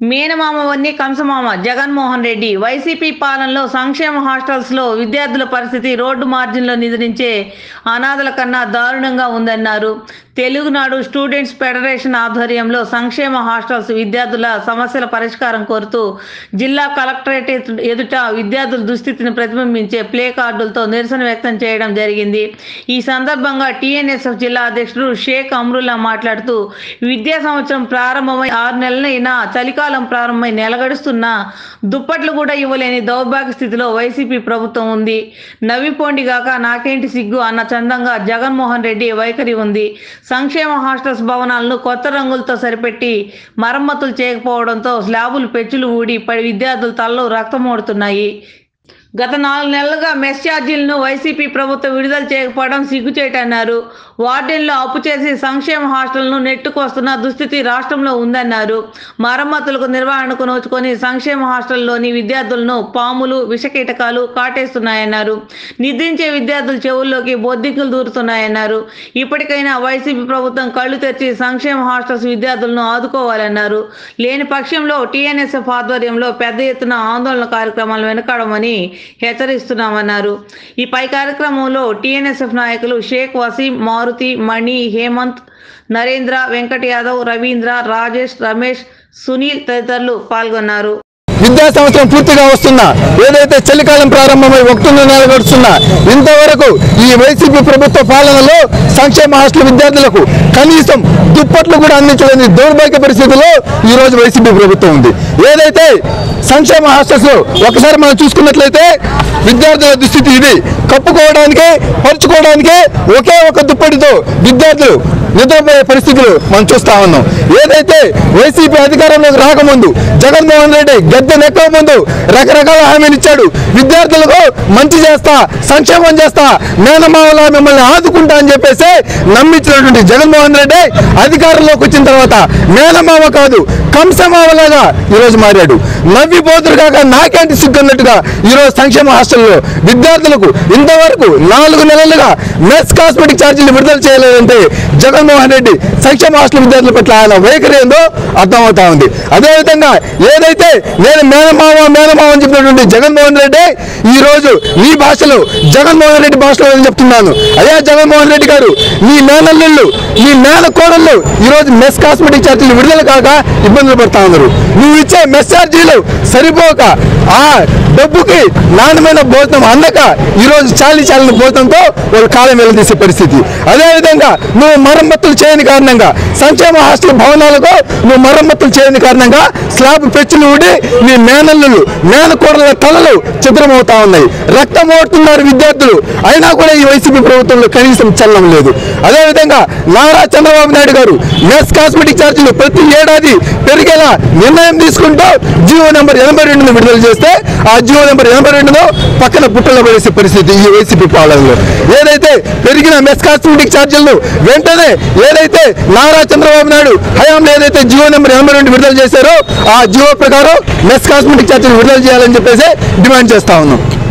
మేనమామ వన్ని కంసమామ జగన్మోహన్ రెడ్డి వైసీపీ పాలనలో సంక్షేమ హాస్టల్స్ లో విద్యార్థుల పరిస్థితి రోడ్డు మార్జిన్లో నిద్రించే అనాథల కన్నా దారుణంగా ఉందన్నారు తెలుగునాడు స్టూడెంట్స్ ఫెడరేషన్ ఆధ్వర్యంలో సంక్షేమ హాస్టల్స్ విద్యార్థుల సమస్యల పరిష్కారం కోరుతూ జిల్లా కలెక్టరేట్ ఎదుట విద్యార్థుల దుస్థితిని ప్రతిబింబించే ప్లే కార్డులతో నిరసన వ్యక్తం చేయడం జరిగింది ఈ సందర్భంగా టీఎన్ఎస్ఎఫ్ జిల్లా అధ్యక్షుడు షేక్ అమ్రుల్లా మాట్లాడుతూ విద్యా సంవత్సరం ప్రారంభమై ఆరు నెలలైనా చలికాలం ప్రారంభమై నెలగడుస్తున్న దుప్పట్లు కూడా ఇవ్వలేని దౌర్భాగ్య స్థితిలో వైసీపీ ప్రభుత్వం ఉంది నవ్విపోండి గాక నాకేంటి సిగ్గు అన్న చందంగా జగన్మోహన్ రెడ్డి వైఖరి ఉంది సంక్షేమ హాస్టల్స్ భవనాలను కొత్త రంగులతో సరిపెట్టి మరమ్మతులు చేయకపోవడంతో స్లాబులు పెచ్చులు ఊడి పడి విద్యార్థుల తలలో రక్తం ఓడుతున్నాయి గత నాలుగు నెలలుగా మెస్ ఛార్జీలను వైసీపీ ప్రభుత్వం విడుదల చేయకపోవడం సిగ్గుచేటన్నారు వార్డెన్లో అప్పు చేసి సంక్షేమ హాస్టల్ను నెట్టుకొస్తున్న దుస్థితి రాష్ట్రంలో ఉందన్నారు మరమ్మతులకు నిర్వహణకు నోచుకొని సంక్షేమ హాస్టల్లోని విద్యార్థులను పాములు విషకీటకాలు కాటేస్తున్నాయన్నారు నిద్రించే విద్యార్థుల చెవుల్లోకి బొద్దింకులు దూరుతున్నాయన్నారు ఇప్పటికైనా వైసీపీ ప్రభుత్వం కళ్ళు తెరిచి సంక్షేమ హాస్టల్స్ విద్యార్థులను ఆదుకోవాలన్నారు లేని పక్షంలో టీఎన్ఎస్ఎఫ్ ఆధ్వర్యంలో పెద్ద ఎత్తున ఆందోళన కార్యక్రమాలు వెనకాడమని హెచ్చరిస్తున్నామన్నారు ఈ పై కార్యక్రమంలో టీఎన్ఎస్ఎఫ్ నాయకులు షేక్ వసీం మారుతి మణి హేమంత్ నరేంద్ర వెంకట యాదవ్ రవీంద్ర రాజేష్ రమేష్ సునీల్ తదితరులు పాల్గొన్నారు విద్యా సంవత్సరం పూర్తిగా వస్తున్నా ఏదైతే చలికాలం ప్రారంభమై ఒకటిన్నర నెల గడుస్తున్నా ఇంతవరకు ఈ వైసీపీ ప్రభుత్వ పాలనలో సంక్షేమ హాస్టల్ విద్యార్థులకు కనీసం దుప్పట్లు కూడా అందించలేని దౌర్భాగ్య పరిస్థితిలో ఈ రోజు వైసీపీ ప్రభుత్వం ఉంది ఏదైతే సంక్షేమ హాస్టల్స్ లో ఒకసారి మనం చూసుకున్నట్లయితే విద్యార్థుల దుస్థితి ఇది కప్పుకోవడానికి పరుచుకోవడానికి ఒకే ఒక దుప్పటితో విద్యార్థులు నిద్రపోయే పరిస్థితులు మనం చూస్తా ఉన్నాం ఏదైతే వైసీపీ అధికారంలోకి రాకముందు జగన్మోహన్ రెడ్డి గద్దె నెక్క ముందు రకరకాల హామీలు ఇచ్చాడు విద్యార్థులకు మంచి చేస్తా సంక్షేమం చేస్తా మేనమావలా మిమ్మల్ని ఆదుకుంటా అని చెప్పేసి నమ్మించినటువంటి జగన్మోహన్ రెడ్డి అధికారంలోకి వచ్చిన తర్వాత మేనమావ కాదు కంసమావలాగా ఈరోజు మారాడు నవ్విపోతురు కాక నాకేంటి సిగ్గన్నట్టుగా ఈరోజు సంక్షేమ హాస్టల్లో విద్యార్థులకు ఇంతవరకు నాలుగు నెలలుగా మెస్ కాస్మెటిక్ ఛార్జీలు విడుదల చేయలేదంటే జగన్మోహన్ రెడ్డి సంక్షేమ హాస్టల్ విద్యార్థుల పట్ల ఆయన వైఖరి ఏందో అర్థమవుతా ఉంది అదేవిధంగా ఏదైతే నేను మేనమావ మేనమావ అని చెప్పినటువంటి జగన్మోహన్ రెడ్డి ఈ రోజు నీ భాషలో జగన్మోహన్ రెడ్డి భాషలో నేను చెప్తున్నాను అయ్యా జగన్మోహన్ రెడ్డి గారు నీ మేనల్లుళ్ళు నీ మేన కోడళ్ళు ఈ రోజు మెస్ కాస్మెటిక్ ఛార్జీలు విడుదల కాక ఇబ్బందులు పడతా ఉన్నారు నువ్వు ఇచ్చే మెస్ ఛార్జీలు సరిపోక ఆ డబ్బుకి నాణ్యమైన భోజనం అందక ఈ రోజు చాలి చాలిన భోజనంతో వాళ్ళు కాలం వెళ్లదీసే పరిస్థితి అదేవిధంగా నువ్వు మరమ్మతులు చేయని కారణంగా సంక్షేమ హాస్టల్ భవనాలకు నువ్వు మరమ్మతులు చేయని కారణంగా స్లాబ్ పెచ్చులు ఊడి నీ మేనల్లులు మేనకోడల తలలు చిత్రమవుతా ఉన్నాయి రక్తం ఓడుతున్నారు విద్యార్థులు అయినా కూడా ఈ వైసీపీ ప్రభుత్వంలో కనీసం చల్లం లేదు అదేవిధంగా నారా చంద్రబాబు నాయుడు గారు మెస్ కాస్మెటిక్ ఛార్జీలు ప్రతి ఏడాది పెరిగేలా నిర్ణయం తీసుకుంటూ జియో నెంబర్ ఎనభై రెండును విడుదల చేస్తే ఆ జియో నెంబర్ ఎనభై రెండును పక్కన పుట్టలో పడేసే పరిస్థితి ఈ వైసీపీ పాలనలో ఏదైతే పెరిగిన మెస్ కాస్మెటిక్ ఛార్జీలను వెంటనే ఏదైతే నారా చంద్రబాబు నాయుడు హయాంలో ఏదైతే జియో నెంబర్ ఎనభై రెండు విడుదల చేశారో ఆ జియో ప్రకారం మెస్ కాస్మెటిక్ ఛార్జీలు విడుదల చేయాలని చెప్పేసి డిమాండ్ చేస్తా ఉన్నాం